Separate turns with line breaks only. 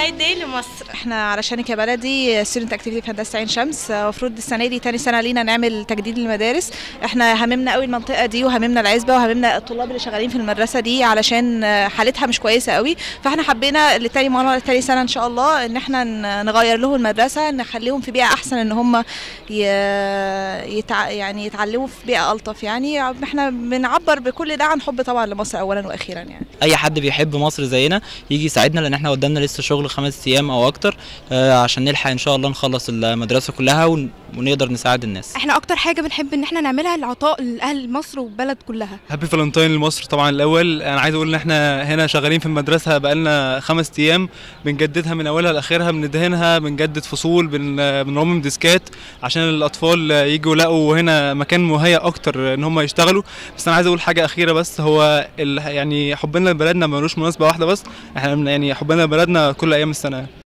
عايده ايه لمصر
احنا علشانك يا بلدي ستودنت اكتيفيتي في هندسه عين شمس المفروض السنه دي تاني سنه لينا نعمل تجديد للمدارس احنا هممنا قوي المنطقه دي وهممنا العزبه وهممنا الطلاب اللي شغالين في المدرسه دي علشان حالتها مش كويسه قوي فاحنا حبينا لتاني مره لتاني سنه ان شاء الله ان احنا نغير لهم المدرسه نخليهم في بيئه احسن ان هم يتع... يعني يتعلموا في بيئه الطف يعني احنا بنعبر بكل ده عن حب طبعا لمصر اولا واخيرا يعني
اي حد بيحب مصر زينا يجي يساعدنا لان احنا قدامنا لسه شغل خمس ايام او اكتر آه عشان نلحق ان شاء الله نخلص المدرسه كلها ون... ونقدر نساعد الناس
احنا اكتر حاجه بنحب ان احنا نعملها العطاء لاهل مصر والبلد كلها
هابي فالنتاين لمصر طبعا الاول انا عايز اقول ان احنا هنا شغالين في المدرسه بقالنا خمس ايام بنجددها من اولها لاخرها بندهنها بنجدد فصول بن... بنرمم ديسكات عشان الاطفال يجوا يلاقوا هنا مكان مهيأ اكتر ان هم يشتغلوا بس انا عايز اقول حاجه اخيره بس هو ال... يعني حبنا لبلدنا ملوش مناسبه واحده بس احنا يعني حبنا لبلدنا كل ايام السنه